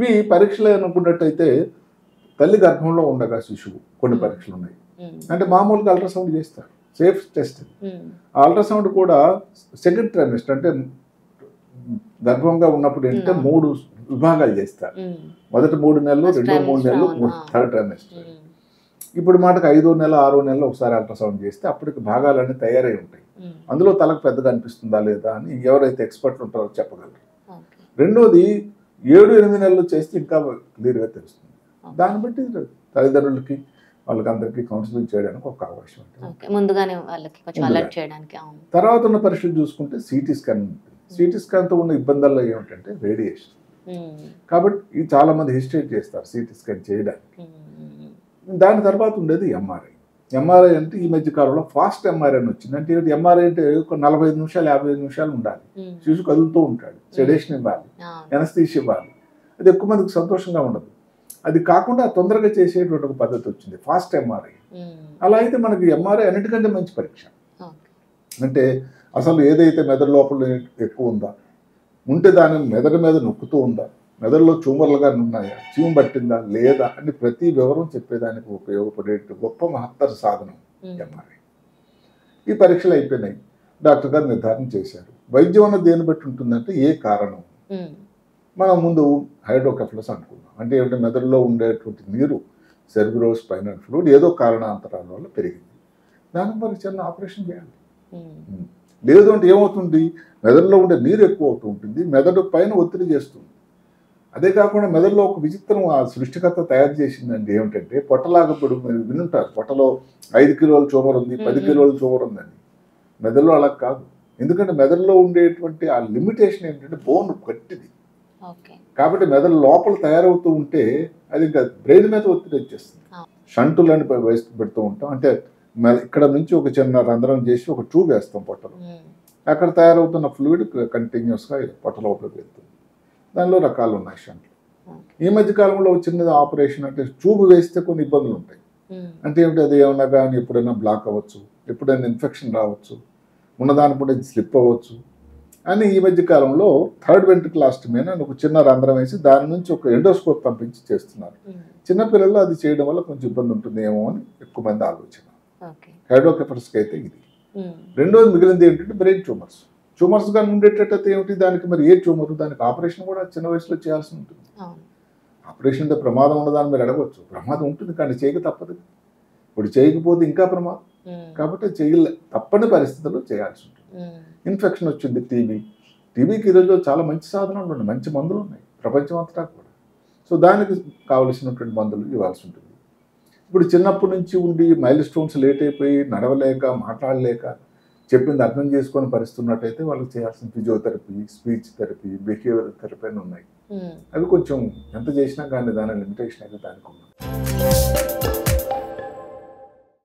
ఇవి పరీక్షలు అనుకున్నట్టయితే తల్లి గర్భంలో ఉండగా శిశువు కొన్ని పరీక్షలు ఉన్నాయి ఉమ్, అంటే మామూలుగా అల్ట్రాసౌండ్ చేస్తారు సేఫ్ టెస్ట్ ఉమ్, ఆ అల్ట్రాసౌండ్ కూడా సెకండ్ ట్రైమిస్టర్ అంటే గర్భంగా ఉన్నప్పుడు ఏంటంటే Hmm. మూడు విభాగాలు చేస్తారు ఉమ్, మొదటి మూడు నెలలు First రెండో మూడు trimester, నెలలు అవును. థర్డ్ ట్రైమిస్టర్ ఉమ్, ఇప్పుడు మాటకు ఐదో నెల ఆరో నెల ఒకసారి అల్ట్రాసౌండ్ చేస్తే అప్పటికి భాగాలన్నీ తయారై ఉంటాయి ఉమ్, అందులో తలకు పెద్దగా అనిపిస్తుందా లేదా అని ఎవరైతే ఎక్స్పర్ట్లు ఉంటారో చెప్పగలరు ఓకే. రెండోది ఏడు ఎనిమిది నెలలు చేస్తే ఇంకా క్లియర్గా తెలుస్తుంది దాన్ని బట్టి తల్లిదండ్రులకి వాళ్ళకి అందరికీ కౌన్సిలింగ్ చేయడానికి ఒక అవకాశం ఉంటుంది ఓకే ముందుగానే వాళ్ళకి కొంచెం ముందుగా. అలర్ట్ చేయడానికి అవును తర్వాత ఉన్న పరీక్షలు చూసుకుంటే సిటీ స్కాన్ ఉంటుంది సిటీ స్కాన్తో ఉన్న ఇబ్బందుల్లో ఏమిటంటే రేడియేషన్ ఉమ్, కాబట్టి ఇది చాలా మంది హెసిటేట్ చేస్తారు సిటీ స్కాన్ చేయడానికి ఉమ్, దాని తర్వాత ఉండేది ఎంఆర్ఐ ఎంఆర్ఐ అంటే ఈ మధ్య కాలంలో ఫాస్ట్ ఎంఆర్ఐ అని వచ్చింది అంటే ఎంఆర్ఐ అంటే ఒక నలభై ఐదు నిమిషాలు యాభై ఐదు నిమిషాలు ఉండాలి ఉమ్, శిశు కదులుతూ ఉంటాడు సెడేషన్ ఇవ్వాలి అవును. ఎనస్తీసి ఇవ్వాలి అది ఎక్కువ మందికి సంతోషంగా ఉండదు అది కాకుండా తొందరగా చేసేటువంటి ఒక పద్ధతి వచ్చింది ఫాస్ట్ ఎంఆర్ఐ ఉమ్, అలా అయితే మనకి ఎంఆర్ఐ అన్నిటికంటే మంచి పరీక్ష ఓకే. అంటే అసలు ఏదైతే మెదడు లోపల ఎక్కువ ఉందా ఉంటే దాని మెదడు మీద నొక్కుతూ ఉందా మెదడులో ట్యూమర్లుగా ఉన్నాయా చీము పట్టిందా లేదా అని ప్రతి వివరం చెప్పేదానికి ఉపయోగపడే గొప్ప మహత్తర సాధనం ఉమ్, ఎంఆర్ఐ ఈ పరీక్షలు అయిపోయినాయి డాక్టర్ గారు నిర్ధారణ చేశారు వైద్యం అన్నది దేని బట్టి ఉంటుందంటే ఏ కారణం ఉమ్, మనం ముందు హైడ్రోకెఫలస్ అనుకున్నాం అంటే ఏమిటంటే మెదడులో ఉండేటువంటి నీరు సెర్బ్రో స్పైనల్ ఫ్లూయిడ్ ఏదో కారణాంతరాల వల్ల పెరిగింది దానికి మరి చిన్న ఆపరేషన్ చేయాలి ఉమ్, లేదు అంటే ఏమవుతుంది మెదడులో ఉండే నీరు ఎక్కువ అవుతూ ఉంటుంది మెదడు పైన ఒత్తిడి చేస్తుంది అదే కాకుండా మెదడులో ఒక విచిత్రం ఆ సృష్టికర్త తయారు చేసిందండి ఏమిటంటే పొట్టలాగా ఇప్పుడు మీరు వినుంటారు పొట్టలో ఐదు కిలోల చోమర్ ఉంది పది మ్మ్. కిలోల చోమర్ ఉందని మెదడులో అలా కాదు ఎందుకంటే మెదడులో ఉండేటువంటి ఆ లిమిటేషన్ ఏంటంటే బోన్ గట్టిది ఓకే కాబట్టి మెదడు లోపల తయారవుతూ ఉంటే అది ఇంకా బ్రెయిన్ మీద ఒత్తిడి వచ్చేస్తుంది ఆ. షంటులని వేసి పెడుతూ ఉంటాం అంటే మె- ఇక్కడ నుంచి ఒక చిన్న రంధ్రం చేసి ఒక ట్యూబ్ వేస్తాం పొట్టలో ఉమ్, అక్కడ తయారవుతున్న ఫ్లూయిడ్ కంటిన్యూస్గా పొట్ట లోపలికి వెళ్తుంది దానిలో రకాలు ఉన్నాయి షంట్లు ఓకే. ఈ మధ్య కాలంలో చిన్నది ఆపరేషన్ అంటే ట్యూబ్ వేస్తే కొన్ని ఇబ్బందులు ఉంటాయి ఉమ్, అంటే ఏమిటి అది ఏమన్నా కానీ ఎప్పుడైనా బ్లాక్ అవ్వచ్చు ఎప్పుడైనా ఇన్ఫెక్షన్ రావచ్చు ఉన్నదానిపూట స్లిప్ అవ్వచ్చు అని ఈ మధ్య కాలంలో థర్డ్ వెంట్రికలాస్టమీ అని ఒక చిన్న రంధ్రం వేసి దాని నుంచి ఒక ఎండోస్కోప్ పంపించి చేస్తున్నారు ఉమ్, చిన్నపిల్లల్లో అది చేయడం వల్ల కొంచెం ఇబ్బంది ఉంటుందేమో అని ఎక్కువ మంది ఆలోచన ఓకే. హైడ్రోకెఫర్స్కి అయితే ఇది ఉమ్, రెండోది మిగిలింది ఏంటంటే బ్రెయిన్ ట్యూమర్స్ ట్యూమర్స్ కానీ ఉండేటట్టయితే ఏమిటి దానికి మరి ఏ ట్యూమర్ దానికి ఆపరేషన్ కూడా చిన్న వయసులో చేయాల్సి ఉంటుంది అవును ఆపరేషన్ అంటే ప్రమాదం ఉన్నదాన్ని మీరు అడగవచ్చు ప్రమాదం ఉంటుంది కానీ చేయక తప్పదు ఇప్పుడు చేయకపోతే ఇంకా ప్రమాదం ఉమ్, కాబట్టి చేయలే తప్పని పరిస్థితుల్లో చేయాల్సి ఉంటుంది ఉమ్, ఇన్ఫెక్షన్ వచ్చింది టీబీ టీబీకి ఈరోజు చాలా మంచి సాధనాలు ఉన్నాయి మంచి మందులు ఉన్నాయి ప్రపంచం అంతటా కూడా సో దానికి కావలసినటువంటి మందులు ఇవ్వాల్సి ఉంటుంది ఇప్పుడు చిన్నప్పటి నుంచి ఉండి మైల్ స్టోన్స్ లేట్ అయిపోయి నడవలేక మాట్లాడలేక చెప్పింది అర్థం చేసుకొని పరిస్థితున్నట్టయితే వాళ్ళకి చేయాల్సిన physiotherapy speech therapy behaviour therapy అని ఉన్నాయి ఉమ్. అవి కొంచెం ఎంత చేసినా కానీ దాని లిమిటేషన్ అయితే దానికి ఉంది